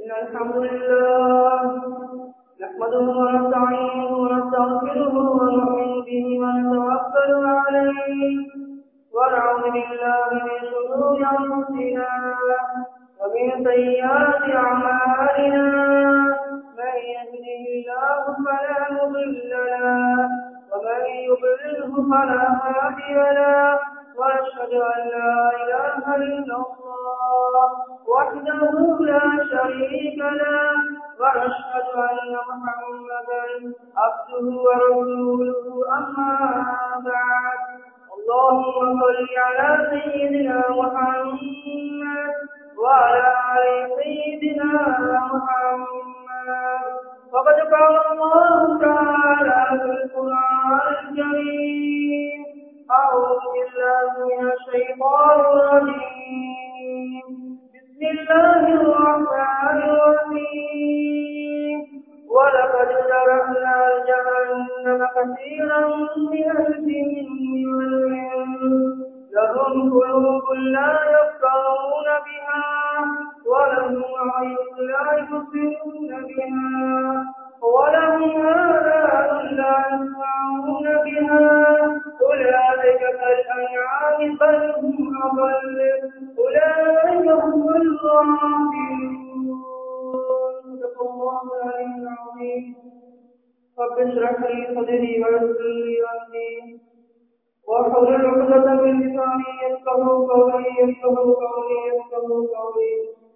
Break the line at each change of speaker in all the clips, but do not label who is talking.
إن الحمد لله نحمده ونستعينه ونستغفره ونؤمن به ونتوكل عليه ونعوذ بالله من شرور أنفسنا ومن سيئات أعمالنا من يهده الله فلا مضل له ومن يضلله فلا هادي له وأشهد أن لا إله إلا الله وحده لا شريك له وأشهد أن محمدا عبده ورسوله أما بعد اللهم صل على سيدنا محمد وعلى آل سيدنا محمد وقد قال الله تعالى في القرآن الكريم أعوذ بالله من الشيطان الرجيم بسم الله الرحمن الرحيم ولقد ذرأنا جهنم كثيرا من الجن والإنس لهم قلوب لا يفقهون بها ولهم عين لا يبصرون بها ولهم آذان لا يسمعون بها أولئك كالأنعام بل هم أضل أولئك هم الغافلون صدق الله العلي العظيم رب اشرح لي صدري ويسر لي أمري واحلل عقدة من لساني يفقهوا قولي يفقهوا قولي يفقهوا قولي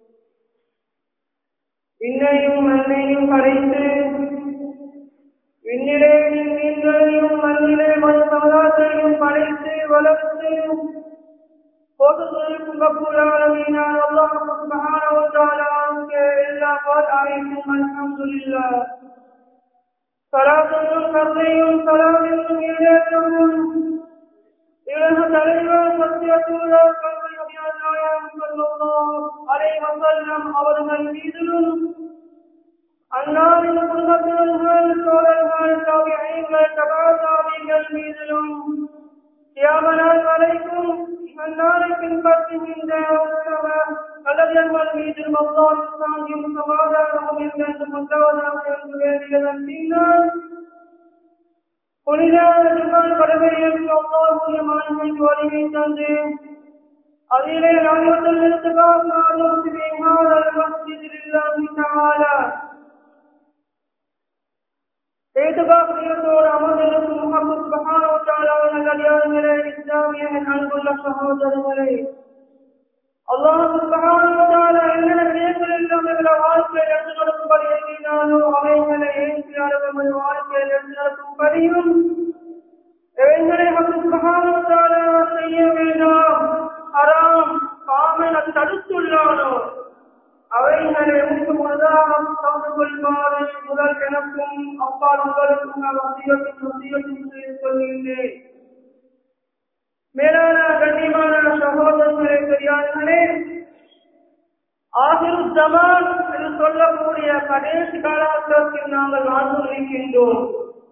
விண்ணையும் மண்ணையும் படைத்து விண்ணிலே மீன்களையும் மண்ணிலே மண்சமதாத்தையும் படைத்து வளர்த்து பொதுக்கும் கப்பூராளமீனான் அல்லாஹ் சுப்ஹானஹு வ தஆலாவுக்கு எல்லா பாதாரிக்கும் அல்ஹம்துலில்லாஹ் சலாத்தும் கருணையும் சலாமியும் ஈடேற்றமும் இலக தலைவர் சத்தியத்தூதர் கல்வி அபியானாயம் ஸல்லல்லாஹு அலைஹி வஸல்லம் அவர்கள் மீதிலும் அன்னாரின் குடும்பத்தினர்கள் தோழர்கள் தாபியீன்கள் தபா தாபிகள் மீதிலும் கியாமனால் வரைக்கும் அன்னாரை பின்பற்றுகின்ற உத்தம கலவியங்கள் மீதிலும் அல்லாஹ் சாந்தியும் சமாதானமும் என்று முதலாவதாக என்று வேண்டியதன் பின்னர் புனிதான ஜும்மான் கடமையில் அல்லாஹுடைய மாண்பைக்கு வலிமை தந்து அதிலே நாங்கள் இருந்துகாக்கும் பிஹாதல் மஸ்ஜிதில் இல்லாஹி தஆலா ஏதுகாப்பியத்தோடு அமர்ந்திருக்கும் முகமது சுபஹானஹு வ தஆலாவின் கல்யாணங்களே இஸ்லாமிய அன்புள்ள சகோதரர்களே அல்லாஹ் சுபஹானஹு வ தஆலா என்னென்ன விடயங்கள் எல்லாம் எங்களை வாழ்க்கையில் எடுத்து நடக்கும்படி எழுதினாலோ அவைகளை ஏற்றியாளர் நமது வாழ்க்கையில் எடுத்து நடக்கும்படியும் எங்களை சுபஹானஹு வ தஆலா செய்ய வேண்டாம் ஹராம் காமென தடுத்துள்ளானோ அவைகளை முற்று முழுதாம் தந்து கொள்வாறு முதல் எனக்கும் அப்பால் உங்களுக்கும் நான் வசியத்தின் வசியத்தின் செய்து கொள்கின்றேன் மேலான கண்ணியமான சகோதரர்களே பெரியார்களே ஆகிரு ஜமான் என்று சொல்லக்கூடிய கடைசி காலகட்டத்தில் நாங்கள் வாழ்ந்து இருக்கின்றோம்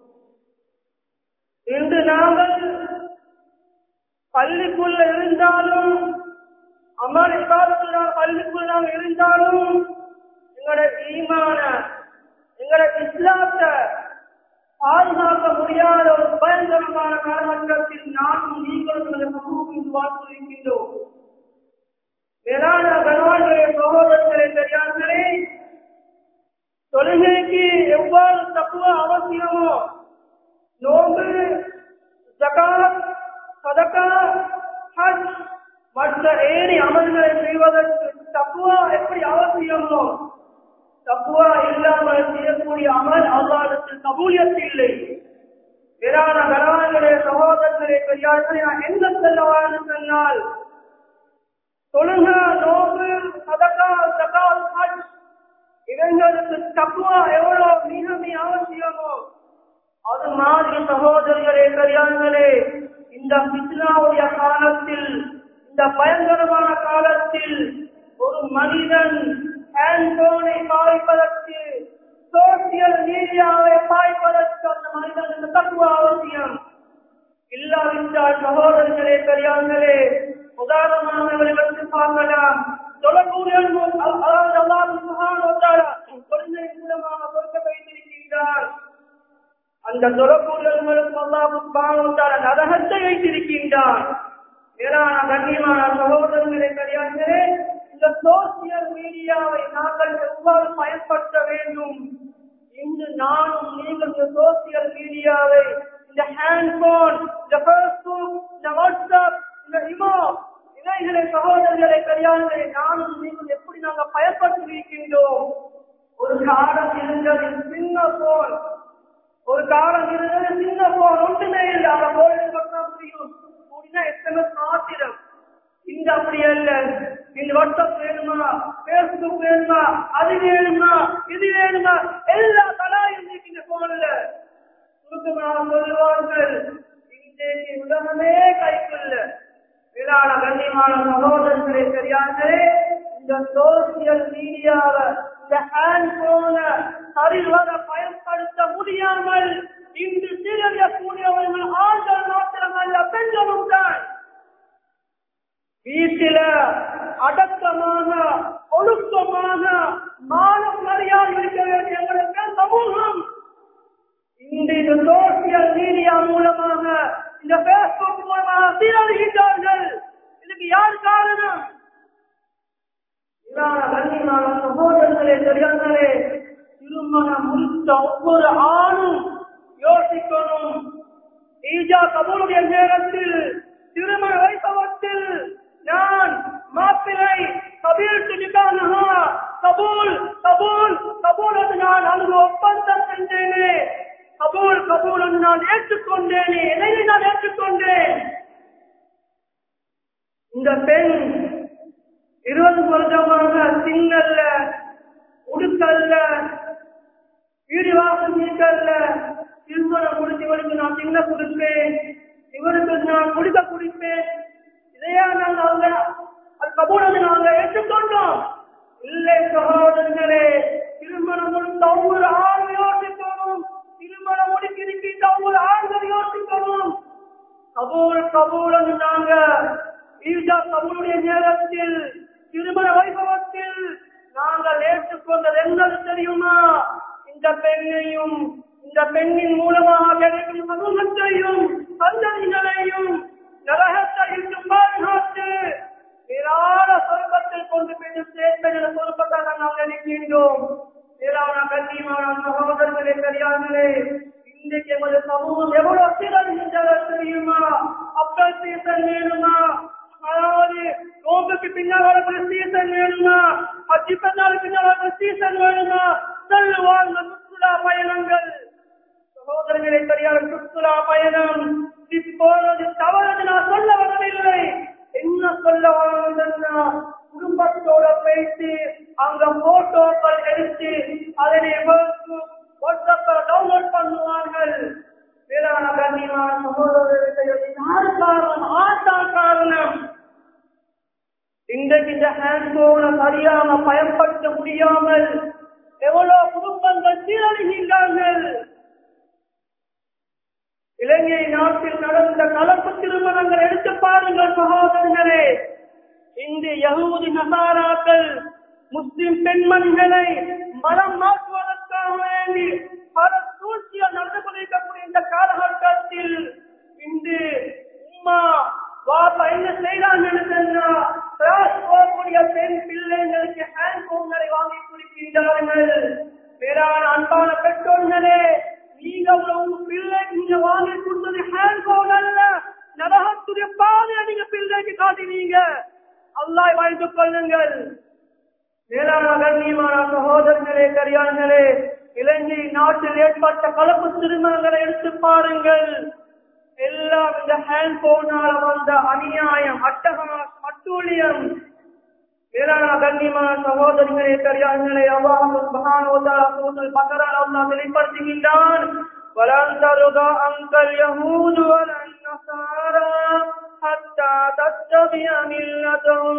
இன்று நாங்கள் பள்ளிக்குள்ள இருந்தாலும் அம்மாடி காலத்தில் நாம் பள்ளிக்குள் நாம் இருந்தாலும் எங்களோட ஈமான எங்களோட இஸ்லாத்தை பாதுகாக்க முடியாத ஒரு பயங்கரமான காலகட்டத்தில் நானும் நீங்களும் இந்த சமூகத்தில் வாழ்ந்து இருக்கின்றோம் மேலான கனவான்களே சகோதரர்களே பெரியார்களே தொழுகைக்கு எவ்வாறு தப்புவ அவசியமோ நோம்பு ஜகாத் சதகா ஹஜ் மற்ற ஏறி அமல்களை செய்வதற்கு தப்புவா எப்படி அவசியமோ தப்புவா இல்லாமல் செய்யக்கூடிய அமல் அல்லாதத்தில் கபூலியத் இல்லை வேறான கணவன்களே சகோதரர்களே பெரியார்களே நான் எங்க செல்லவான்னு சொன்னால் தொழுக நோம்பு சதகா சகாத் ஹஜ் இவங்களுக்கு தப்புவா எவ்வளவு மிக மிக அவசியமோ அது மாதிரி சகோதரர்களே பெரியார்களே இந்த பித்னாவுடைய காலத்தில் இந்த பயங்கரமான காலத்தில் ஒரு மனிதன் ஹேண்ட்போனை பாய்ப்பதற்கு சோசியல் மீடியாவை பாய்ப்பதற்கு அந்த மனிதனுக்கு தத்துவ அவசியம் இல்லாவிட்டால் சகோதரர்களே பெரியார்களே உதாரணமாக இவரை வச்சு பார்க்கலாம் சொல்லக்கூடிய அதாவது அல்லாஹ் சுப்ஹானஹு வ தஆலா அந்த சொல்லக்கூடியவர்களுக்கு அல்லாஹ் நரகத்தை வைத்திருக்கின்றான் மேலான கண்ணியமான சகோதரர்களை கிடையாது இந்த சோசியல் மீடியாவை நாங்கள் எவ்வாறு பயன்படுத்த வேண்டும் இன்று நானும் நீங்கள் இந்த சோசியல் மீடியாவை இந்த ஹேண்ட்போன் இந்த பேஸ்புக் இந்த வாட்ஸ்அப் இந்த இமோ இணைகளை சகோதரர்களை கிடையாது நானும் நீங்கள் எப்படி நாங்கள் பயன்படுத்தி இருக்கின்றோம் ஒரு காலம் இருந்தது சின்ன போன் ஒரு காலம் இருந்தது சின்ன போன் ஒன்றுமே இல்லை அந்த போன் பக்கம் முடியும் கூடினா எஸ்எம்எஸ் மாத்திரம் இந்த அப்படி அல்ல இந்த வாட்ஸ்அப் வேணுமா பேஸ்புக் வேணுமா அது வேணுமா இது வேணுமா எல்லா கலாயும் இந்த போன்ல சுருக்கமாக சொல்லுவார்கள் இன்றைக்கு உலகமே கைக்குள்ள மேலான கண்ணியமான சகோதரர்களே சரியானே இந்த சோசியல் மீடியாவ இந்த ஹேண்ட் போன சரிவர பயன்படுத்த முடியாமல் இன்று சீரழியக்கூடியவர்கள் ஆண்கள் மாத்திரமல்ல பெண்களும் தான் வீட்டில அடக்கமாக ஒழுக்கமாக மானம் மரியாதை இருக்க வேண்டிய எங்களுக்கு சமூகம் இந்த இந்த சோசியல் மீடியா மூலமாக இந்த பேஸ்புக் மூலமாக சீரழிகின்றார்கள் இதுக்கு யார் காரணம் இதான கண்ணியமான சகோதரர்களே தெரியாதே திருமணம் முடித்த ஒவ்வொரு ஆணும் யோசிக்கணும் ஈஜா கபூலுடைய நேரத்தில் திருமண வைபவத்தில் நான் மாப்பிளை கபீர்த்து நிகானஹா கபூல் கபூல் கபூல் என்று நான் அங்கு ஒப்பந்தம் செஞ்சேனே கபூல் கபூல் என்று நான் ஏற்றுக்கொண்டேனே எதை நான் ஏற்றுக்கொண்டேன் இந்த பெண் இருபது வருடமாக திங்கல்ல உடுக்கல்ல வீடு வாசல் நீக்கல்ல திருமணம் முடிச்சு இவருக்கு நான் திங்க கொடுப்பேன் இவருக்கு நான் குடிக்க குடிப்பேன் இதையா நாங்கள் அவங்க அது கபூல் நாங்க ஏற்றுக்கொண்டோம் இல்லை சகோதரர்களே திருமணம் முடித்த ஒவ்வொரு ஆள் யோசிக்கணும் திருமணம் முடிக்கிருக்கின்ற ஒவ்வொரு ஆண்கள் யோசிக்கணும் கபூல் கபூல் நாங்க ஈஜா கபூலுடைய நேரத்தில் திருமண வைபவத்தில் நாங்கள் ஏற்றுக்கொண்டது என்னது தெரியுமா இந்த பெண்ணையும் இந்த பெண்ணின் மூலமாக கிடைக்கும் சமூகத்தையும் சந்ததிகளையும் நரகத்தையும் பாதுகாத்து நிரான சொர்க்கத்தில் கொண்டு போய் சேர்ப்பது என சொற்பட்டாக நாங்கள் நிற்கின்றோம் நிரான கண்ணியமான சகோதரர்களே பெரியார்களே இன்றைக்கு எமது சமூகம் எவ்வளவு சீரழிகின்றன தெரியுமா அப்பல் சீசன் வேணுமா அதாவது நோம்புக்கு பின்னால் வரக்கூடிய சீசன் வேணுமா அச்சு பின்னால் பின்னால் வரக்கூடிய சீசன் வேணுமா செல்வாங்க சுற்றுலா பயணங்கள் சகோதரர்களை தெரியாத சுற்றுலா பயணம் இப்போது தவறு நான் சொல்ல வரவில்லை என்ன சொல்ல வரவில்லைன்னா குடும்பத்தோட பேசி அங்க போட்டோக்கள் எடுத்து அதனை வாட்ஸ்அப்பில் டவுன்லோட் பண்ணுவார்கள் வேளாண் கண்ணியமான சகோதரர்களை யார் காரணம் ஆட்டான் காரணம் இன்றைக்கு இந்த ஹேண்ட்போனை சரியாக பயன்படுத்த முடியாமல் எவ்வளவு குடும்பங்கள் சீரழிகின்றார்கள் இலங்கை நாட்டில் நடந்த கலப்பு திருமணங்கள் எடுத்து பாருங்கள் சகோதரர்களே இந்த யகூதி நசாராக்கள் முஸ்லிம் பெண்மணிகளை மனம் மாற்றுவதற்காக வேண்டி பல சூழ்ச்சிகள் நடந்து கொண்டிருக்கக்கூடிய இந்த காலகட்டத்தில் இன்று உம்மா பாப்பா என்ன செய்யறாங்கன்னு சொன்னா கிளாஸ் போகக்கூடிய பெண் பிள்ளைங்களுக்கு ஹேண்ட் போன்களை வாங்கி கொடுக்கின்றார்கள் பேரான அன்பான பெற்றோர்களே நீங்க உங்க பிள்ளைக்கு நீங்க வாங்கி கொடுத்தது ஹேண்ட் போன் அல்ல நரகத்துடைய பாதையை நீங்க பிள்ளைக்கு காட்டினீங்க அல்லாய் வாய்ந்து கொள்ளுங்கள் மேலான கண்ணியமான சகோதரர்களே கரியார்களே இலங்கை நாட்டில் ஏற்பட்ட கலப்பு திருமணங்களை எடுத்து பாருங்கள் எல்லாம் இந்த ஹேண்ட் போனால வந்த அநியாயம் அட்டகாசம் அட்டூழியம் மேலான கண்ணியமான சகோதரிகளே பெரியார்களே அல்லாஹ் சுப்ஹானஹு வ தஆலா சூரத்துல் பக்கரால அல்லாஹ் வெளிப்படுத்துகின்றான் وَلَنْ تَرْضَى عَنْكَ الْيَهُودُ وَلَا النَّصَارَى حَتَّى تَتَّبِعَ مِلَّتَهُمْ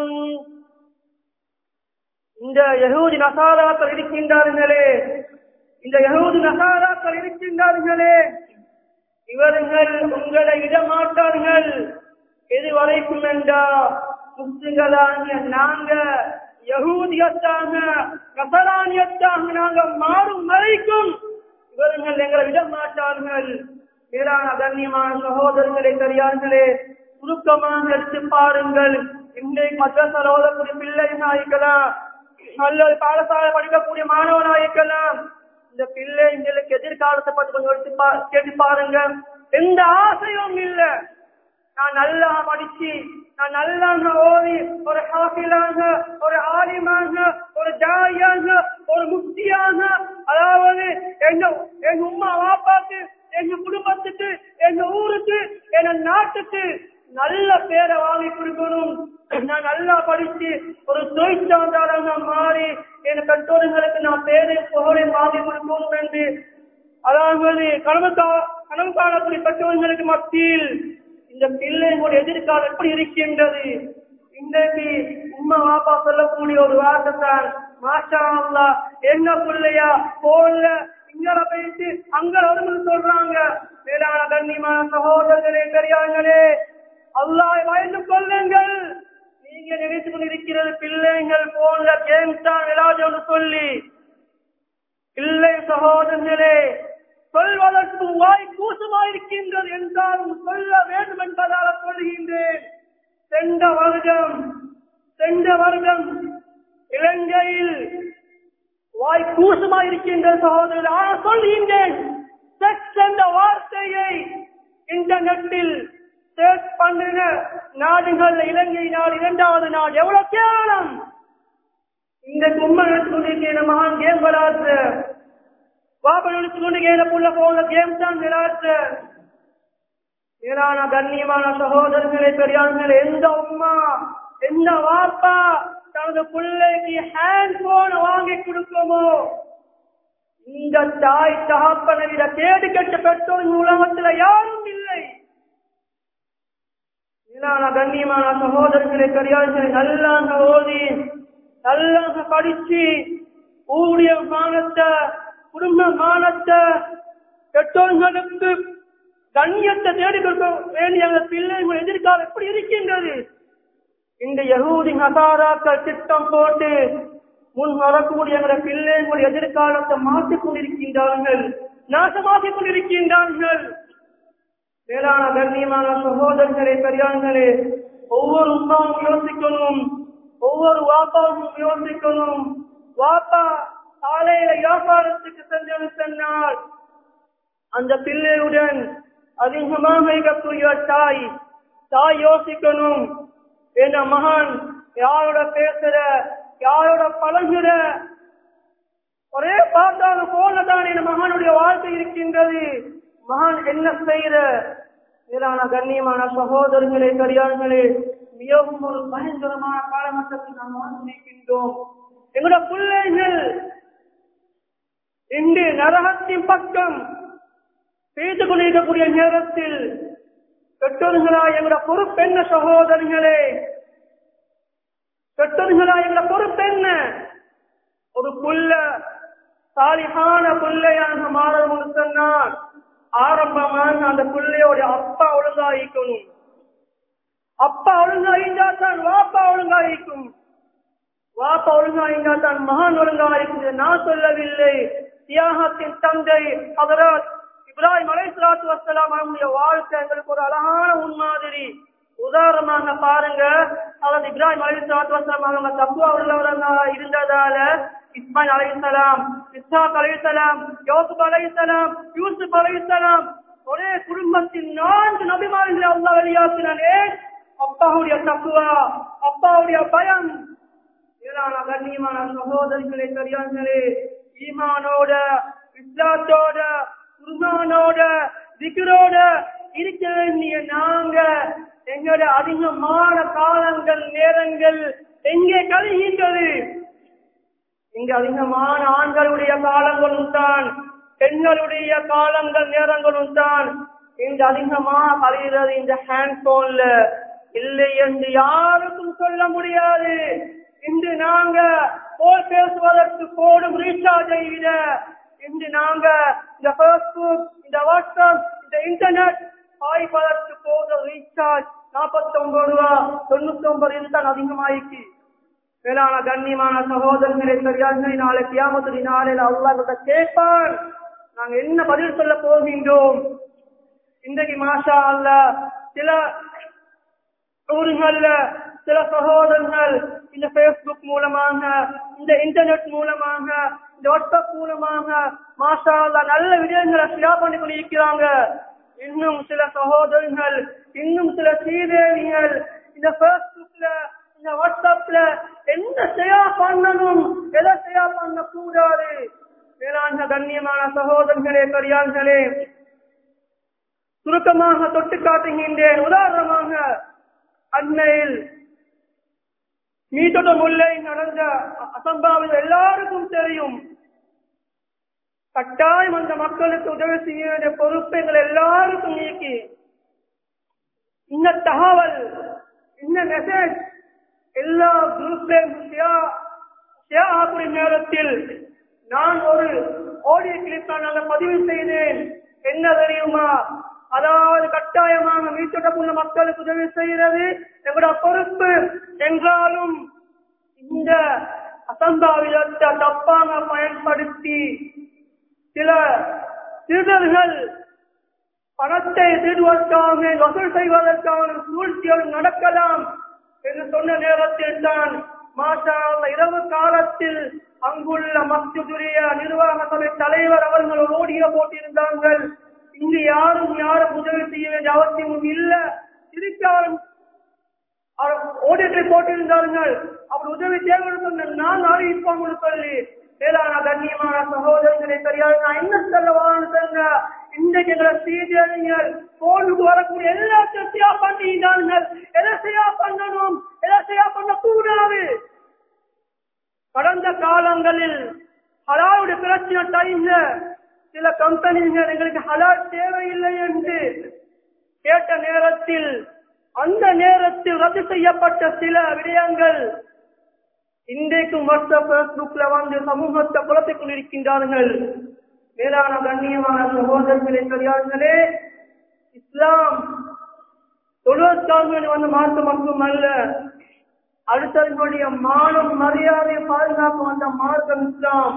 இந்த யகூதி நசாராக்கள் இருக்கின்றார்களே இந்த யகூதி நசாராக்கள் இருக்கின்றார்களே இவர்கள் உங்களை இடமாட்டார்கள் எது வரைக்கும் என்றா முஸ்லிம்களாகிய நாங்க யகூதியத்தாக கசரானியத்தாக நாங்க மாறும் வரைக்கும் இவர்கள் எங்களை விட மாட்டார்கள் மேலான கண்ணியமான சகோதரர்களே பெரியார்களே சுருக்கமாக எடுத்து பாருங்கள் இன்றைக்கு மத்திய ஓதக்கூடிய பிள்ளைகளாயிருக்கலாம் அல்லது பாடசாலை படிக்கக்கூடிய மாணவனாயிருக்கலாம் இந்த பிள்ளைங்களுக்கு எதிர்காலத்தை பற்றி கொஞ்சம் எடுத்து பா- கேட்டு பாருங்க எந்த ஆசையும் இல்லை நான் நல்லா படிச்சு நான் நல்லா ஓதி ஒரு ஹாஃபிலாக ஒரு ஆலிமாக ஒரு ஜாயாக ஒரு முக்தியாக அதாவது எங்க எங்க உமா வாப்பாக்கு எங்க குடும்பத்துக்கு எங்க ஊருக்கு எங்க நாட்டுக்கு நல்ல பேரை வாங்கி கொடுக்கணும் நான் நல்லா படிச்சு ஒரு தொழிற்சான்றாளராக மாறி என் பெற்றோர்களுக்கு நான் பேரை புகழை வாங்கி கொடுக்கணும் என்று அதாவது கனவு கா- கனவு காணக்கூடிய பெற்றோர்களுக்கு மத்தியில் இந்த பிள்ளைகளுடைய எதிர்காலம் எப்படி இருக்கின்றது இன்றைக்கு உம்மா வாப்பா சொல்லக்கூடிய ஒரு வார்த்தை தான் மாஷா அல்லா என்ன பிள்ளையா போன்ல இங்கல போயிட்டு அங்க வரும்னு சொல்றாங்க மேலான கண்ணியமான சகோதரர்களே பெரியார்களே அல்லாஹ் பயந்து கொள்ளுங்கள் நீங்க நினைத்து கொண்டிருக்கிறது பிள்ளைகள் போன்ல கேம்ஸ் தான் விளையாடு சொல்லி இல்லை சகோதரர்களே சொல்வதற்கு வாய் கூசமாயிருக்கின்றது என்றாலும் சொல்ல வேண்டும் என்பதால் சொல்கின்றேன் சென்ற வருடம் சென்ற வருடம் இலங்கையில் வாய் கூசமாயிருக்கின்ற சகோதரர் ஆனால் சொல்கின்றேன் செக்ஸ் என்ற வார்த்தையை இன்டர்நெட்டில் சேர்ச் பண்ணின நாடுகள் இலங்கை நாடு இரண்டாவது நாடு எவ்வளவு கேவலம் இந்த கும்பல் எடுத்துக்கொண்டிருக்கிற மகான் கேம் விளையாடுற பாபன் எடுத்துக்கொண்டிருக்கிற புள்ள போன கேம் தான் விளையாடுற மேலான கண்ணியமான சகோதரர்களே பெரியார்களே எந்த உம்மா எந்த வாப்பா தனது பிள்ளைக்கு ஹேண்ட் போன் வாங்கி கொடுக்குமோ இந்த தாய் தகப்பனை விட கேடு கெட்ட பெற்றோர் இந்த உலகத்துல யாரும் இல்லை மேலான கண்ணியமான சகோதரர்களே பெரியார்களே நல்லாங்க ஓதி நல்லாக படிச்சு ஊழிய மானத்தை குடும்ப மானத்தை பெற்றோர்களுக்கு கண்ணியத்தை தேடி கொடுக்க வேண்டிய அந்த பிள்ளைகள் எதிர்காலம் எப்படி இருக்கின்றது இந்த யகூதி ஹசாராக்கள் திட்டம் போட்டு முன் வரக்கூடிய எங்களுடைய பிள்ளைகள் எதிர்காலத்தை மாற்றிக் கொண்டிருக்கின்றார்கள் நாசமாக்கிக் கொண்டிருக்கின்றார்கள் மேலான கண்ணியமான சகோதரர்களே பெரியார்களே ஒவ்வொரு உமாவும் யோசிக்கணும் ஒவ்வொரு வாப்பாவும் யோசிக்கணும் வாப்பா காலையில வியாபாரத்துக்கு சென்று சொன்னால் அந்த பிள்ளையுடன் அதிகமாக இருக்கக்கூடிய தாய் தாய் யோசிக்கணும் என் மகன் யாரோட பேசுற யாரோட பழகுற ஒரே பார்த்தாலும் போல தான் என் மகனுடைய வாழ்க்கை இருக்கின்றது மகன் என்ன செய்யற மேலான கண்ணியமான சகோதரர்களே கரியார்களே மிகவும் ஒரு பயங்கரமான காலகட்டத்தில் நாம் வாழ்ந்து நிற்கின்றோம் எங்களுடைய பிள்ளைகள் இன்று நரகத்தின் பக்கம் செய்து கொண்டிருக்கக்கூடிய நேரத்தில் பெற்றோர்களா எங்களோட பொறுப்பென்ன சகோதரிகளே பெற்றோர்களா எங்களோட பொறுப்பென்ன ஒரு புள்ள சாலிகான புள்ளையாக மாறணும்னு சொன்னால் ஆரம்பமாக அந்த பிள்ளையோட அப்பா ஒழுங்காயிக்கணும் அப்பா ஒழுங்காயிட்டா தான் வாப்பா ஒழுங்காயிக்கும் வாப்பா ஒழுங்காயிட்டா தான் மகான் ஒழுங்காயிக்கும் நான் சொல்லவில்லை தியாகத்தின் தந்தை அதராத் இப்ராஹிம் அலைஹிஸ்ஸலாத்து வஸ்ஸலாம் அவங்களுடைய வாழ்க்கை எங்களுக்கு ஒரு அழகான முன்மாதிரி உதாரணமாக பாருங்க அதாவது இப்ராஹிம் அலைஹிஸ்ஸலாத்து வஸ்ஸலாம் அவங்க தக்குவா உள்ளவராக இருந்ததால இஸ்மாயில் அலைஹிஸ்ஸலாம் இஸ்ஹாக் அலைஹிஸ்ஸலாம் யோசுப் அலைஹிஸ்ஸலாம் யூசுப் அலைஹிஸ்ஸலாம் ஒரே குடும்பத்தின் நான்கு நபிமார்களை அல்லாஹ் வெளியாக்கினானே அப்பாவுடைய தக்குவா அப்பாவுடைய பயம் மேலான கண்ணியமான சகோதரிகளே பெரியார்களே ஈமானோட இஸ்லாத்தோட குர்ஆனோட திக்ரோட இருக்க வேண்டிய நாங்க எங்களோட அதிகமான காலங்கள் நேரங்கள் எங்கே கழிகின்றது இங்க அதிகமான ஆண்களுடைய காலங்களும் தான் பெண்களுடைய காலங்கள் நேரங்களும் தான் இந்த அதிகமா கழிகிறது இந்த ஹேண்ட் போன்ல இல்லை என்று யாருக்கும் சொல்ல முடியாது இன்று நாங்க போல் பேசுவதற்கு போடும் ரீசார்ஜை விட இன்று நாங்க இந்த பேஸ்புக் இந்த வாட்ஸ்அப் இந்த இன்டர்நெட் பாய்ப்பதற்கு போத ரீசார்ஜ் நாற்பத்தி ஒன்பது ரூபா தொண்ணூத்தி ஒன்பது இதுதான் அதிகமாயிக்கு மேலான கண்ணியமான சகோதரர்களே பெரியார்களே நாளை கியாமத்துடைய நாளில் அல்லாஹ் கேட்பான் நாங்க என்ன பதில் சொல்ல போகின்றோம் இன்றைக்கு மாஷா அல்ல சில ஊர்கள்ல சில சகோதரர்கள் இந்த பேஸ்புக் மூலமாக இந்த இன்டர்நெட் மூலமாக இந்த வாட்ஸ்அப் மூலமாக மாஷா அல்லா நல்ல விடயங்களை ஷேர் பண்ணி கொண்டிருக்கிறாங்க இன்னும் சில சகோதரர்கள் இன்னும் சில சீதேவிகள் இந்த பேஸ்புக்ல இந்த வாட்ஸ்அப்ல என்ன செய்யா பண்ணணும் எதை செய்யா பண்ண கூடாது வேளாண் கண்ணியமான சகோதரர்களே பெரியார்களே சுருக்கமாக தொட்டு காட்டுகின்றேன் உதாரணமாக அண்மையில் மீட்டொட முல்லை நடந்த அசம்பாவிதம் எல்லாருக்கும் தெரியும் கட்டாயம் அந்த மக்களுக்கு உதவி செய்ய வேண்டிய பொறுப்பை எங்கள் எல்லாருக்கும் நீக்கி இந்த தகவல் இந்த மெசேஜ் எல்லா குரூப்லையும் ஷேர் ஆகக்கூடிய நேரத்தில் நான் ஒரு ஆடியோ கிளிப் நான் பதிவு செய்தேன் என்ன தெரியுமா அதாவது கட்டாயமாக மீட்டொட்டப்புள்ள மக்களுக்கு உதவி செய்கிறது எங்களோட பொறுப்பு என்றாலும் இந்த அசம்பாவிதத்தை தப்பாக பயன்படுத்தி சில திருடர்கள் பணத்தை திருடுவதற்காக வசூல் செய்வதற்கான சூழ்ச்சிகளும் நடக்கலாம் என்று சொன்ன நேரத்தில் தான் மாஷா இரவு காலத்தில் அங்குள்ள மஸ்ஜிதுடைய நிர்வாக சபை தலைவர் அவர்கள் ஒரு ஓடிய போட்டிருந்தார்கள் இங்கு யாரும் யாரும் உதவி செய்ய வேண்டிய அவசியமும் இல்ல திருச்சாலும் ஓடியத்தை போட்டிருந்தார்கள் அவர் உதவி தேவை சொன்ன நான் அறிவிப்போம் சொல்லி மேலான கண்ணியமான சகோதரர்களை தெரியாது நான் என்ன சொல்ல வாழணும் சொல்லுங்க இன்றைக்கு எங்களை சீதியறிஞர் போனுக்கு வரக்கூடிய எல்லா சத்தியா பண்ணினார்கள் எதை செய்யா பண்ணணும் எதை செய்யா பண்ண கூடாது கடந்த காலங்களில் ஹலாவுடைய பிரச்சனை டைம்ல சில கம்பெனிகள் எங்களுக்கு ஹலால் தேவையில்லை என்று கேட்ட நேரத்தில் அந்த நேரத்தில் ரத்து செய்யப்பட்ட சில விடயங்கள் இன்றைக்கும் வாட்ஸ்அப் பேஸ்புக்ல வந்து சமூகத்தை குழப்பிக் கொண்டிருக்கின்றார்கள் மேலான கண்ணியமான சகோதரர்களே பெரியார்களே இஸ்லாம் தொழுவத்தாக வந்த மார்க்கம் மட்டும் அல்ல அடுத்தவர்களுடைய மானம் மரியாதை பாதுகாப்பு வந்த மார்க்கம் இஸ்லாம்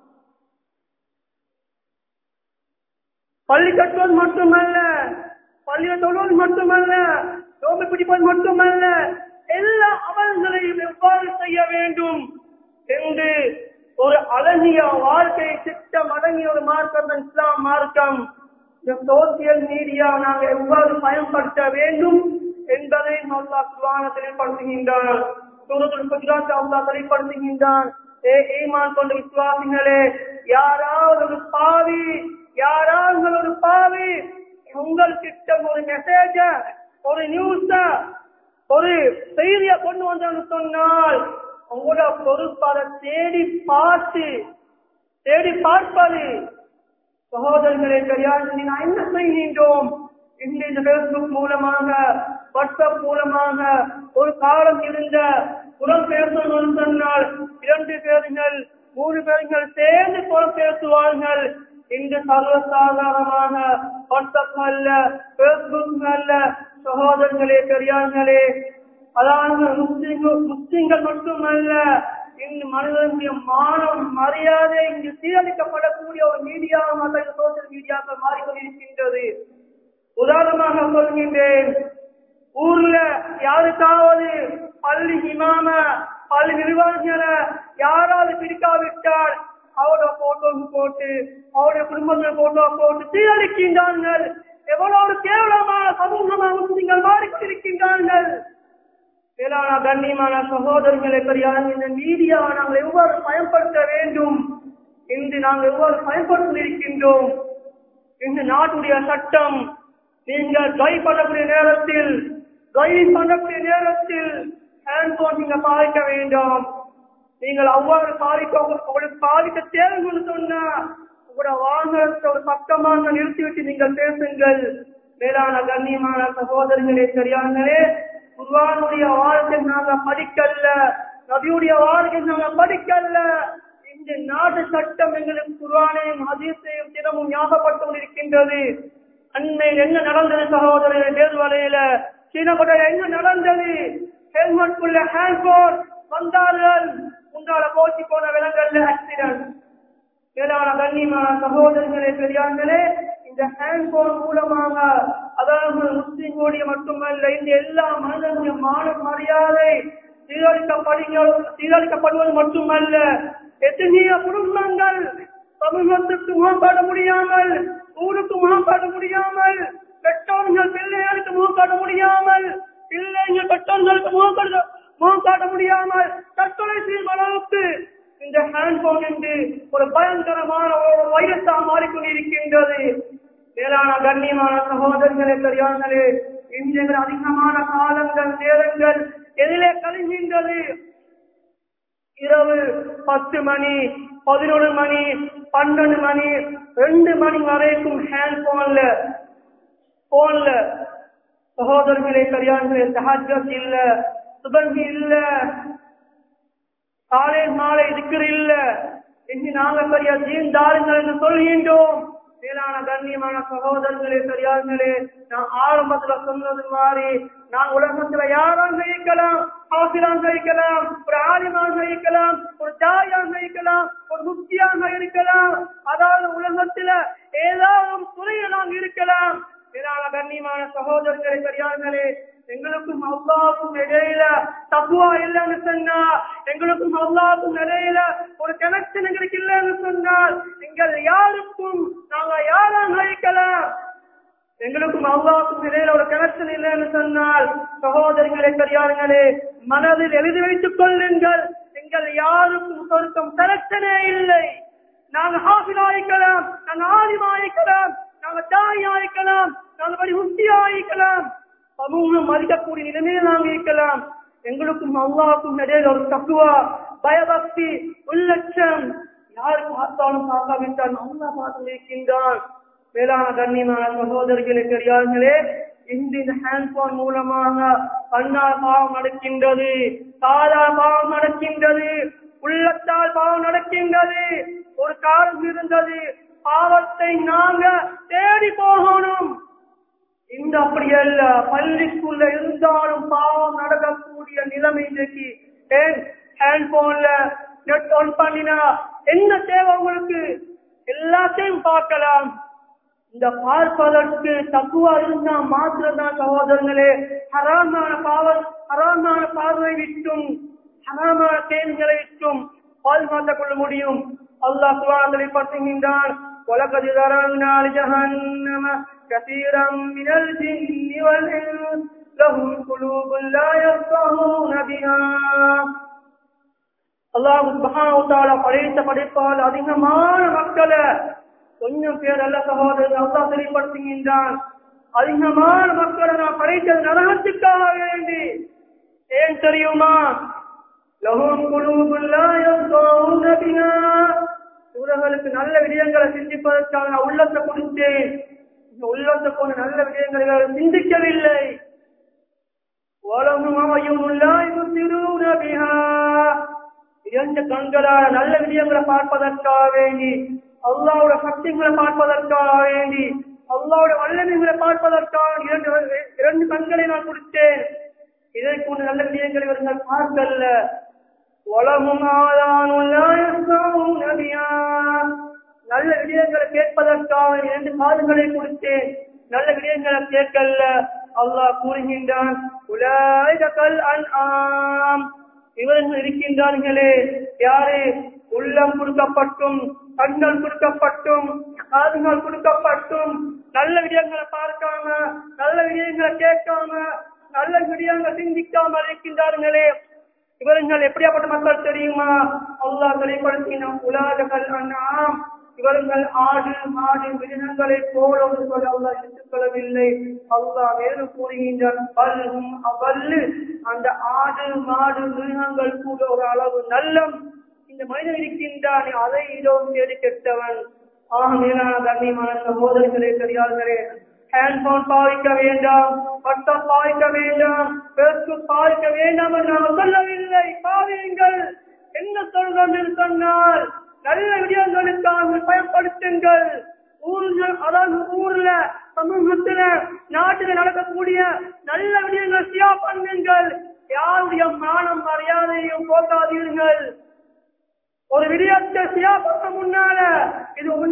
பள்ளி கட்டுவது மட்டுமல்ல பள்ளியை தொழுவது மட்டுமல்ல நோம்பு பிடிப்பது மட்டுமல்ல எல்லா அமல்களையும் எவ்வாறு செய்ய வேண்டும் என்று ஒரு அழகிய வாழ்க்கை திட்டம் அடங்கிய ஒரு மார்க்கம் தான் இஸ்லாம் மார்க்கம் இந்த சோசியல் மீடியா நாங்கள் எவ்வாறு பயன்படுத்த வேண்டும் என்பதை அல்லா குர்ஆன தெளிவுபடுத்துகின்றான் சூரத்துல் குஜராத் அல்லா தெளிவுபடுத்துகின்றான் ஏ ஈமான் கொண்ட விசுவாசிகளே யாராவது ஒரு பாவி யாராவது ஒரு பாவி உங்கள் திட்டம் ஒரு மெசேஜ ஒரு நியூஸ ஒரு செய்திய கொண்டு வந்தான்னு சொன்னால் உங்களோட பொறுப்பு அதை தேடி பார்த்து தேடி பார்ப்பது சகோதரர்களே தெரியாது நான் என்ன செய்கின்றோம் இந்த இந்த பேஸ்புக் மூலமாக வாட்ஸ்அப் மூலமாக ஒரு காலம் இருந்த புறம் பேசணும்னு சொன்னால் இரண்டு பேருங்கள் மூணு பேருங்கள் சேர்ந்து புறம் பேசுவார்கள் இன்று சர்வசாதாரணமாக வாட்ஸ்அப் அல்ல பேஸ்புக் அல்ல சகோதரர்களே பெரியார்களே அதாவது முஸ்லிம்கள் முஸ்லிம்கள் மட்டுமல்ல இங்கு மனிதனுடைய மானம் மரியாதை இங்கு சீரழிக்கப்படக்கூடிய ஒரு மீடியாவாக சோசியல் மீடியாக்கள் மாறிக்கொண்டிருக்கின்றது உதாரணமாக சொல்கின்றேன் ஊர்ல யாருக்காவது பள்ளி இமாம பள்ளி நிர்வாகிகளை யாராவது பிடிக்காவிட்டால் அவரோட போட்டோ போட்டு அவருடைய குடும்பங்கள் போட்டோ போட்டு சீரழிக்கின்றார்கள் எவ்வளவு ஒரு கேவலமான சமூகமாக முஸ்லிம்கள் மாறிக்கொண்டிருக்கின்றார்கள் மேலான கண்ணியமான சகோதரர்களை பெரியார் இந்த மீடியாவை நாங்கள் எவ்வாறு பயன்படுத்த வேண்டும் இன்று நாங்கள் எவ்வாறு பயன்படுத்த இருக்கின்றோம் இந்த நாட்டுடைய சட்டம் நீங்கள் டிரைவ் பண்ணக்கூடிய நேரத்தில் டிரைவ் பண்ணக்கூடிய நேரத்தில் ஹேண்ட்போன் நீங்க பாதிக்க வேண்டாம் நீங்கள் அவ்வாறு பாதிக்க உங்களுக்கு பாதிக்க தேவைன்னு சொன்னா உங்களோட வாகனத்தை ஒரு பக்கமாக நிறுத்திவிட்டு நீங்கள் பேசுங்கள் மேலான கண்ணியமான சகோதரர்களே சரியானே குர்வானுடைய வாழ்க்கை நாங்க படிக்கல நபியுடைய வாழ்க்கை நாங்க படிக்கல இந்த நாட்டு சட்டம் எங்களுக்கு குர்வானையும் ஹதீஸையும் தினமும் ஞாபகப்பட்டு கொண்டிருக்கின்றது அண்மையில் என்ன நடந்தது சகோதரர் தேர்வலையில சீனப்படையில என்ன நடந்தது ஹெல்மெட் உள்ள ஹேண்ட்போன் வந்தார்கள் முன்னால போச்சு போன விலங்கல்ல ஆக்சிடென்ட் மேலான கண்ணியமான சகோதரர்களே பெரியார்களே இந்த ஹேண்ட்போன் மூலமாக அதாவது முஸ்லிம்களுடைய மட்டுமல்ல இந்த எல்லா மனிதனுடைய மான மரியாதை சீரழிக்கப்படுங்க சீரழிக்கப்படுவது மட்டுமல்ல எத்தனைய குடும்பங்கள் சமூகத்துக்கு முகப்பாட முடியாமல் ஊருக்கு முகப்பாட முடியாமல் பெற்றோர்கள் பிள்ளைகளுக்கு முகப்பாட முடியாமல் பிள்ளைகள் பெற்றோர்களுக்கு முகப்பாட முகப்பாட முடியாமல் தற்கொலை செய்யும் அளவுக்கு இந்த ஹேண்ட்போன் என்று ஒரு பயங்கரமான ஒரு வைரஸா மாறிக்கொண்டிருக்கின்றது மேலான கண்ணியமான சகோதரர்களே பெரியார்களே இன்றைய அதிகமான காலங்கள் நேரங்கள் எதிலே கழிகின்றது இரவு பத்து மணி பதினொரு மணி பன்னெண்டு மணி ரெண்டு மணி வரைக்கும் ஹேண்ட் போன்ல போன்ல சகோதரர்களே பெரியார்களே சஹஜத் இல்ல சுபங்கி இல்ல காலை மாலை திக்கர் இல்ல இன்று நாங்க பெரிய தீர்ந்தாருங்கள் என்று சொல்கின்றோம் மேலான கண்ணியமான சகோதரர்களே பெரியார்களே நான் ஆரம்பத்துல சொன்னது மாதிரி நான் உலகத்துல யாராக இருக்கலாம் ஆசிராக இருக்கலாம் ஒரு ஆலிமாக இருக்கலாம் ஒரு தாயாக இருக்கலாம் ஒரு முக்தியாக இருக்கலாம் அதாவது உலகத்துல ஏதாவது ஒரு துறையில நாங்க இருக்கலாம் மேலான கண்ணியமான சகோதரர்களே பெரியார்களே எங்களுக்கும் அல்லாவுக்கும் இடையில தப்புவா இல்லைன்னு சொன்னா எங்களுக்கும் அல்லாவுக்கும் இடையில ஒரு கனெக்ஷன் எங்களுக்கு இல்லைன்னு சொன்னால் எங்கள் யாருக்கும் நாங்க யாராக இருக்கலாம் எங்களுக்கும் அல்லாவுக்கும் இடையில ஒரு கனெக்ஷன் இல்லைன்னு சொன்னால் சகோதரிகளே பெரியார்களே மனதில் எழுதி வைத்துக் கொள்ளுங்கள் எங்கள் யாருக்கும் சொருக்கம் கனெக்ஷனே இல்லை நாங்க ஹாஃபிலாயிருக்கலாம் நாங்க ஆலிமாயிருக்கலாம் நாங்க தாயாயிருக்கலாம் நாங்க வழி உத்தியாயிருக்கலாம் சமூகம் மதிக்கக்கூடிய நிலைமையில் நாங்க இருக்கலாம் எங்களுக்கும் அல்லாவுக்கும் இடையில ஒரு தக்குவா பயபக்தி உள்ளட்சம் யாரு பார்த்தாலும் பார்க்காவிட்டால் அல்லா பார்த்து இருக்கின்றான் மேலான கண்ணியமான சகோதரர்களே பெரியார்களே இன்று இந்த ஹேண்ட்போன் மூலமாக கண்ணால் பாவம் நடக்கின்றது காலால் பாவம் நடக்கின்றது உள்ளத்தால் பாவம் நடக்கின்றது ஒரு காலம் இருந்தது பாவத்தை நாங்க தேடி போகணும் இந்த அப்படி அல்ல பள்ளிக்குள்ள இருந்தாலும் பாவம் நடக்கக்கூடிய நிலைமை இன்றைக்கு ஏன் ஹேண்ட்போன்ல நெட் ஆன் பண்ணினா என்ன தேவை உங்களுக்கு எல்லாத்தையும் பார்க்கலாம் இந்த பார்ப்பதற்கு தக்குவா இருந்தா மாத்திரம்தான் சகோதரர்களே ஹராமான பாவம் ஹராமான பார்வை விட்டும் ஹராமான கேள்விகளை விட்டும் பாதுகாத்துக் கொள்ள முடியும் அல்லாஹ் குரான்களை பற்றுகின்றான் وَلَقَدْ ذَرَأْنَا لِجَهَنَّمَ كَثِيرًا مِنَ الْجِنِّ وَالْإِنسِ لَهُمْ قُلُوبٌ لَا يَفْقَهُونَ بِهَا அல்லாஹ் சுப்ஹானஹு வ தஆலா படைத்த படைப்பால் அதிகமான மக்களை கொஞ்சம் பேர் அல்ல சகோதரர் அல்லாஹ் தெளிவுபடுத்துகின்றான் அதிகமான மக்களை நான் படைத்தது நரகத்துக்காக வேண்டி ஏன் தெரியுமா லஹும் குலூபுல் லா யஃகஹூன பிஹா இவர்களுக்கு நல்ல விடயங்களை சிந்திப்பதற்காக நான் உள்ளத்தை கொடுத்தேன் இந்த உள்ளத்தை கொண்டு நல்ல விடயங்களை இவர்கள் சிந்திக்கவில்லை وَلَهُمْ أَعْيُنٌ لَا يُبْصِرُونَ بِهَا இரண்டு கண்களால் நல்ல விடயங்களை பார்ப்பதற்காக வேண்டி அல்லாவோட சக்திகளை பார்ப்பதற்காக வேண்டி அல்லாவோட வல்லமைகளை பார்ப்பதற்காக இரண்டு இரண்டு கண்களை நான் கொடுத்தேன் இதை கொண்டு நல்ல விடயங்களை இவர்கள் பார்க்கல்ல وَلَهُمْ آذَانٌ لَا يَسْمَعُونَ بِهَا நல்ல விடயங்களை கேட்பதற்காக இரண்டு காதுகளை கொடுத்தேன் நல்ல விடயங்களை கேட்கல அல்லாஹ் கூறுகின்றான் உலாய்கல் அன்ஆம் இவர்கள் இருக்கின்றார்களே யாரு உள்ளம் கொடுக்கப்பட்டும் கண்கள் கொடுக்கப்பட்டும் காதுகள் கொடுக்கப்பட்டும் நல்ல விடயங்களை பார்க்காம நல்ல விடயங்களை கேட்காம நல்ல விடயங்களை சிந்திக்காம இருக்கின்றார்களே இவர்கள் எப்படியாப்பட்ட மக்கள் தெரியுமா அல்லாஹ் வெளிப்படுத்தின உலாதகள் அண்ணாம் இவர்கள் ஆடு மாடு மிருகங்களை போல ஒரு சொல்ல அல்லாஹ் எடுத்துக்கொள்ளவில்லை அல்லாஹ் வேறு கூறுகின்றான் பல்லும் அவல்லு அந்த ஆடு மாடு மிருகங்கள் கூட ஒரு அளவு நல்லம் இந்த மனிதன் இருக்கின்றான் அதை இதோ தேடி கெட்டவன் ஆக மேலான கண்ணியமான சகோதரர்களே பெரியார்களே ஹேண்ட்போன் பாவிக்க வேண்டாம் பட்டம் பாவிக்க வேண்டாம் பெருக்கு பாவிக்க வேண்டாம் என்று நாம் சொல்லவில்லை பாவியுங்கள் என்ன சொல்றோம் என்று சொன்னால் நல்ல விடயங்களுக்காக பயன்படுத்துங்கள் ஊர்கள் அதாவது ஊர்ல சமூகத்துல நாட்டில நடக்கக்கூடிய நல்ல விடயங்கள் சியா பண்ணுங்கள் யாருடைய மானம் மரியாதையும் போக்காதீர்கள் ஒரு விடயத்தை சியா பண்ண முன்னால இது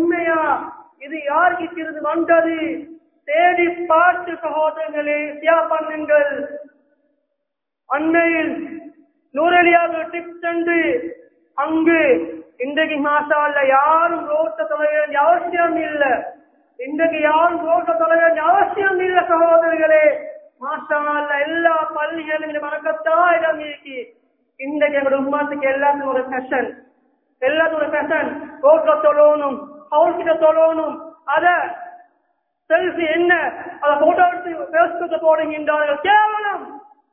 யாருக்கு இருந்து வந்தது தேடி பார்த்து சகோதரர்களே தியா பண்ணுங்கள் அண்மையில் நூறலியாக டிப் சென்று அங்கு இன்றைக்கு மாசால யாரும் ரோட்ட தொலை வேண்டிய அவசியம் இல்லை இன்றைக்கு யாரும் ரோட்ட தொலை வேண்டிய அவசியம் இல்லை சகோதரர்களே மாசால எல்லா பள்ளிகளும் மறக்கத்தான் இடம் இருக்கு இன்றைக்கு எங்களோட உமாத்துக்கு எல்லாத்துக்கும் ஒரு ஃபேஷன் எல்லாத்துக்கும் ஒரு ஃபேஷன் ரோட்ல தொழணும் ஹவுஸ் கிட்ட தொழணும் அத செல்ஃபி என்ன அதை போட்டோ எடுத்து பேஸ்புக்க போடுகின்றார்கள் கேவலம்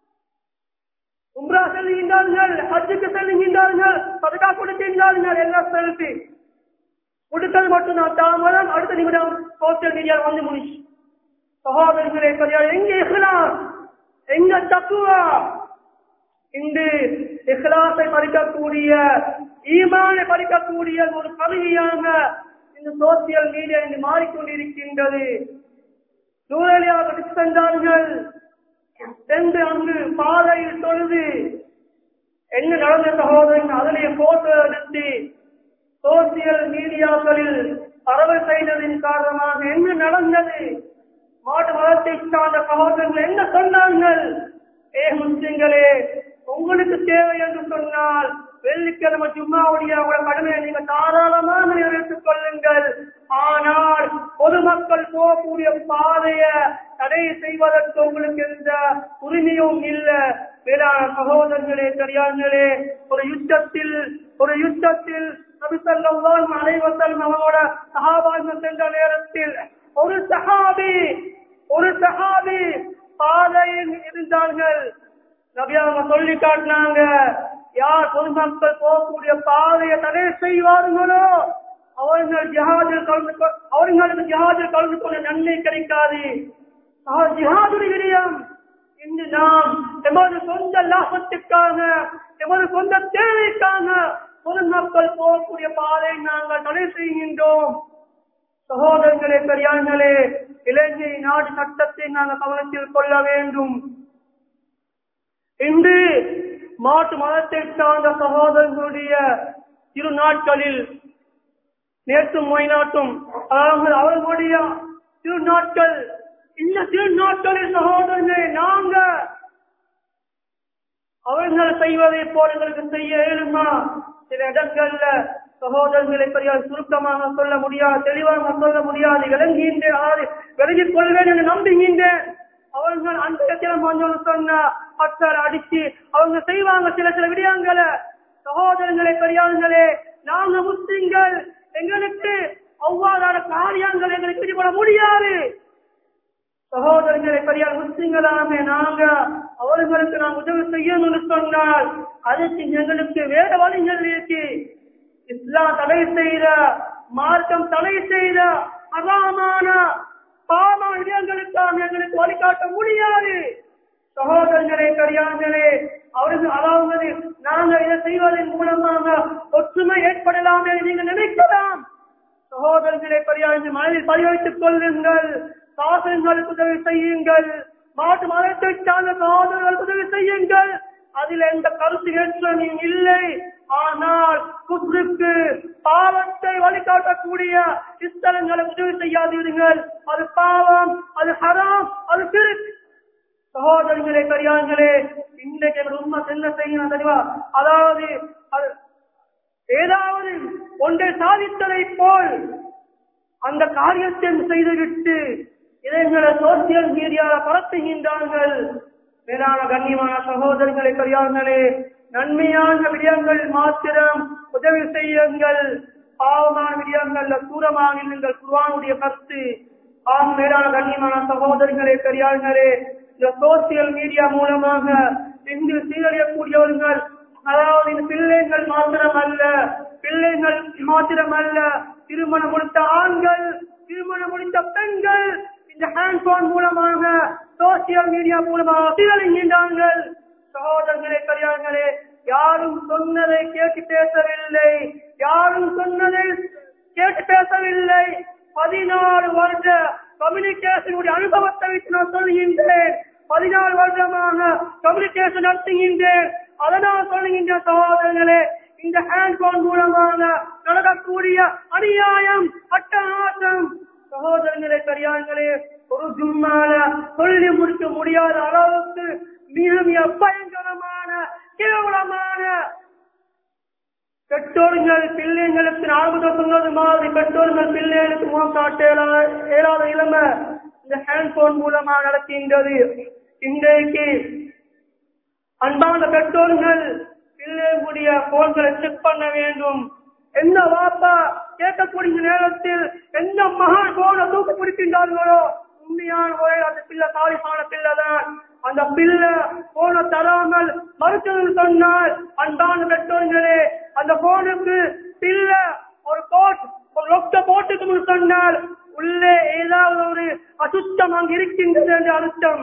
உம்ரா செல்கின்றார்கள் ஹஜ்ஜுக்கு செல்கின்றார்கள் சதகா கொடுக்கின்றார்கள் எல்லாம் செல்ஃபி கொடுத்தது மட்டும் நான் தாமதம் அடுத்த நிமிடம் சோசியல் மீடியாவில் வந்து முடிச்சு சகோதரர்களே பெரியார் எங்க இஹ்லாஸ் எங்க தக்குவா இன்று இஹ்லாஸை பறிக்கக்கூடிய ஈமானை பறிக்கக்கூடிய ஒரு பதவியாக இந்த சோசியல் மீடியா இன்று மாறிக்கொண்டிருக்கின்றது நூறலியாக சென்றார்கள் சென்று அங்கு பாதையில் தொழுது என்ன நடந்த சகோதரன் அதிலே போட்டோ எடுத்து சோசியல் மீடியாக்களில் பரவல் செய்ததின் காரணமாக என்ன நடந்தது மாட்டு மதத்தை சார்ந்த சகோதரர்கள் என்ன சொன்னார்கள் ஏ முஸ்லிம்களே உங்களுக்கு தேவை என்று சொன்னால் வெள்ளிக்கிழமை ஜும்மாவுடைய உங்களோட கடமையை நீங்க தாராளமாக நிறைவேற்றிக் கொள்ளுங்கள் ஆனால் பொதுமக்கள் போகக்கூடிய பாதைய தடை செய்வதற்கு உங்களுக்கு எந்த உரிமையும் இல்ல வேளாண் சகோதரர்களே பெரியார்களே ஒரு யுத்தத்தில் ஒரு யுத்தத்தில் நபிசல்லாஹு அலைஹி வஸல்லம் அவரோட சஹாபாக்கள் சென்ற நேரத்தில் ஒரு சஹாபி ஒரு சஹாபி பாதையில் இருந்தார்கள் நபி அவங்க சொல்லி காட்டினாங்க யார் பொதுமக்கள் போகக்கூடிய பாதையை தடை செய்வார்களோ அவர்கள் ஜிஹாதில் கலந்து கொ- அவர்களுக்கு ஜிஹாதில் கலந்து கொள்ள நன்மை கிடைக்காது ஆஹ் ஜிஹாதுடைய விடயம் இன்று நாம் எமது சொந்த லாபத்துக்காக எமது சொந்த தேவைக்காக பொதுமக்கள் போகக்கூடிய பாதை நாங்கள் தடை செய்கின்றோம் சகோதரர்களே பெரியார்களே இலங்கை நாடு சட்டத்தை நாங்கள் கவனத்தில் கொள்ள வேண்டும் இன்று மாட்டு மதத்தை சார்ந்த சகோதரர்களுடைய இரு நாட்களில் நேற்றும் மொய்நாட்டும் அதாவது அவர்களுடைய திருநாட்கள் இந்த திருநாட்களில் சகோதரர்களே நாங்க அவர்கள் செய்வதை போல எங்களுக்கு செய்ய இயலுமா சில இடங்கள்ல சகோதரர்களை பெரியார் சுருக்கமாக சொல்ல முடியாது தெளிவாக சொல்ல முடியாது விளங்குகின்றேன் அதாவது விளங்கிக் கொள்வேன் என்று நம்புகின்றேன் அவர்கள் அந்த இடத்துல மஞ்சள் சொன்ன பட்டர் அடிச்சு அவங்க செய்வாங்க சில சில விடயங்களை சகோதரங்களே பெரியார்களே நாங்க முஸ்லிம்கள் எங்களுக்கு அவ்வாறான காரியங்கள் எங்களுக்கு ஈடுபட முடியாது சகோதரர்களை பெரியார் முஸ்லிம்களாமே நாங்க அவர்களுக்கு நாம் உதவி செய்யணும்னு சொன்னால் அதுக்கு எங்களுக்கு வேற வழிகள் இருக்கு இஸ்லாம் தடை செய்த மார்க்கம் தடை செய்த அகாமான பாவ இடங்களுக்காக எங்களுக்கு வழிகாட்ட முடியாது சகோதரர்களே பெரியார்களே அவர்கள் அதாவது நாங்க இதை செய்வதன் மூலமாக ஒற்றுமை ஏற்படலாம் என்று நீங்கள் நினைக்கலாம் சகோதரர்களே பெரியார்கள் மனதில் பதிவைத்துக் கொள்ளுங்கள் சாசனங்களுக்கு உதவி செய்யுங்கள் மாட்டு மதத்தை சார்ந்த சகோதரர்களுக்கு உதவி செய்யுங்கள் அதில் எந்த கருத்து ஏற்றமும் இல்லை ஆனால் குஸ்ருக்கு பாவத்தை வழிகாட்டக்கூடிய இஸ்தலங்களுக்கு உதவி செய்யாதீர்கள் அது பாவம் அது ஹராம் அது திருக்கு சகோதரர்களே பெரியார்களே இன்றைக்கு எங்கள் உண்மை என்ன செய்யணும் தெரியுமா அதாவது அது ஏதாவது ஒன்றை சாதித்ததை போல் அந்த காரியத்தை செய்துவிட்டு இதைங்களை சோசியல் மீடியால பரப்புகின்றார்கள் மேலான கண்ணியமான சகோதரர்களை பெரியார்களே நன்மையான விடயங்கள் மாத்திரம் உதவி செய்யுங்கள் பாவமான விடயங்கள்ல தூரமாக இருங்கள் குர்ஆனுடைய கருத்து ஆம் மேலான கண்ணியமான சகோதரர்களே பெரியார்களே இந்த சோசியல் மீடியா மூலமாக இன்று சீரழியக்கூடியவர்கள் அதாவது இந்த பிள்ளைகள் மாத்திரம் அல்ல பிள்ளைகள் மாத்திரம் அல்ல திருமணம் முடித்த ஆண்கள் திருமணம் முடித்த பெண்கள் இந்த ஹேண்ட்போன் மூலமாக சோசியல் மீடியா மூலமாக சீரழிகின்றார்கள் சகோதரர்களே பெரியார்களே யாரும் சொன்னதை கேட்டு பேசவில்லை யாரும் சொன்னதை கேட்டு பேசவில்லை பதினாறு வருட கம்யூனிகேஷனுடைய அனுபவத்தை வைத்து நான் சொல்கின்றேன் பதினாறு வருடமாக கம்யூனிகேஷன் நடத்துகின்றேன் அதனால் சொல்லுகின்ற சகோதரர்களே இந்த ஹேண்ட்போன் மூலமாக நடக்கக்கூடிய அநியாயம் அட்டகாசம் சகோதரங்களே பெரியார்களே ஒரு ஜும்மால சொல்லி முடிக்க முடியாத அளவுக்கு மிக மிக பயங்கரமான கேவலமான பெற்றோர்கள் பிள்ளைங்களுக்கு ஆரம்பத்தில் சொன்னது மாதிரி பெற்றோர்கள் பிள்ளைகளுக்கு முகம் காட்ட இயலா- இயலாத இளமை இந்த ஹேண்ட்போன் மூலமா நடக்கின்றது இன்றைக்கு அன்பான பெற்றோர்கள் பிள்ளைகளுடைய போன்களை செக் பண்ண வேண்டும் எந்த வாப்பா கேட்கக்கூடிய நேரத்தில் எந்த மகான் போன தூக்கு பிடிக்கின்றார்களோ உண்மையான முறையில் அந்த பிள்ளை சாலிசான பிள்ளை தான் அந்த பிள்ளை போன தராமல் மறுத்தது சொன்னால் அன்பான பெற்றோர்களே அந்த போனுக்கு பிள்ளை ஒரு கோட் ஒரு ரொக்க போட்டுக்கு சொன்னால் உள்ளே ஏதாவது ஒரு அசுத்தம் அங்கு இருக்கின்றது என்று அர்த்தம்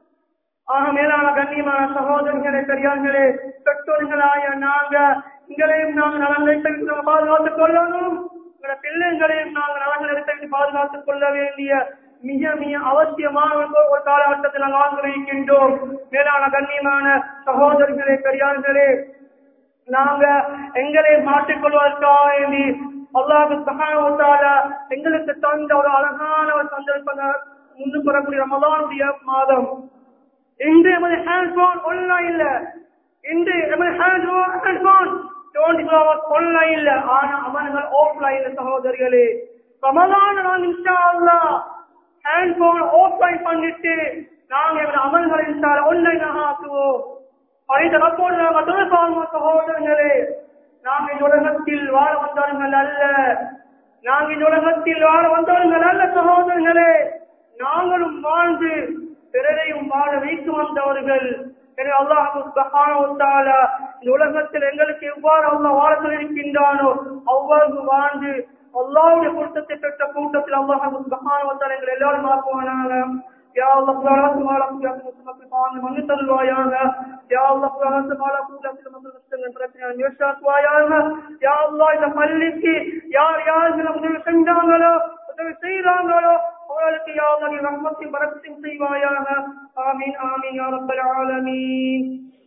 ஆக மேலான கண்ணியமான சகோதரர்களே பெரியார்களே பெற்றோர்களாய நாங்க எங்களையும் நாங்கள் நலன்களை தெரிவித்து பாதுகாத்துக் கொள்ளணும் எங்களோட பிள்ளைகளையும் நாங்கள் நலன்களை தெரிவித்து பாதுகாத்துக் கொள்ள வேண்டிய மிக மிக அவசியமான ஒரு ஒரு காலகட்டத்தில் நாங்கள் வாழ்ந்திருக்கின்றோம் மேலான கண்ணியமான சகோதரர்களே பெரியார்களே நாங்க எங்களை மாற்றிக்கொள்வதற்காக வேண்டி அல்லாஹு சகாவத்தால எங்களுக்கு தந்த ஒரு அழகான ஒரு சந்தர்ப்பம் முன்னுக்கு வரக்கூடிய ரமலானுடைய மாதம் இன்று எமது ஹேண்ட்போன் ஒன்லாம் இல்ல இன்று எமது handphone handphone twenty four hours ஒன்லாம் இல்ல ஆனா அவன்கள் ஆஃப்லைன்ல சகோதரிகளே ரமலான் நான் இன்ஷா அல்லாஹ் ஹேண்ட்போன் ஆஃப்லைன் பண்ணிட்டு நாங்க எமது அமல்களை இன்ஷா ஒன்லைனாக ஆக்குவோம் பழைய ரப்போடு நாங்கள் தொடர்பாக சகோதரர்களே நாம் இந்த உலகத்தில் வாழ வந்தவர்கள் அல்ல நாங்கள் இந்த உலகத்தில் வாழ வந்தவர்கள் அல்ல சகோதரர்களே நாங்களும் வாழ்ந்து பிறரையும் வாழ வைத்து வந்தவர்கள் எனவே அல்லாஹு சுப்ஹானஹு வ தஆலா இந்த உலகத்தில் எங்களுக்கு எவ்வாறு அல்லாஹ் வாழ இருக்கின்றானோ அவ்வாறு வாழ்ந்து அல்லாஹ்வுடைய பொருத்தத்தை பெற்ற கூட்டத்தில் அல்லாஹு சுப்ஹானஹு வ தஆலா எங்களை எல்லாரும் ஆக்குவானாக يا الله قرارات ما لك يا مسلم قام من تلوايانا يا الله قرارات ما لك يا مسلم مسلم பிரச்சனை யோசிச்சாக் வாயானா யா அல்லாஹ் இந்த பள்ளிக்கு யார் யார் இதுல உதவி செஞ்சாங்களோ உதவி செய்யறாங்களோ அவர்களுக்கு யா அல்லாஹ் நீ ரஹ்மத்தின் பரக்கத்தையும் செய்வாயாக ஆமீன் ஆமீன் யா ரப்பல் ஆலமீன்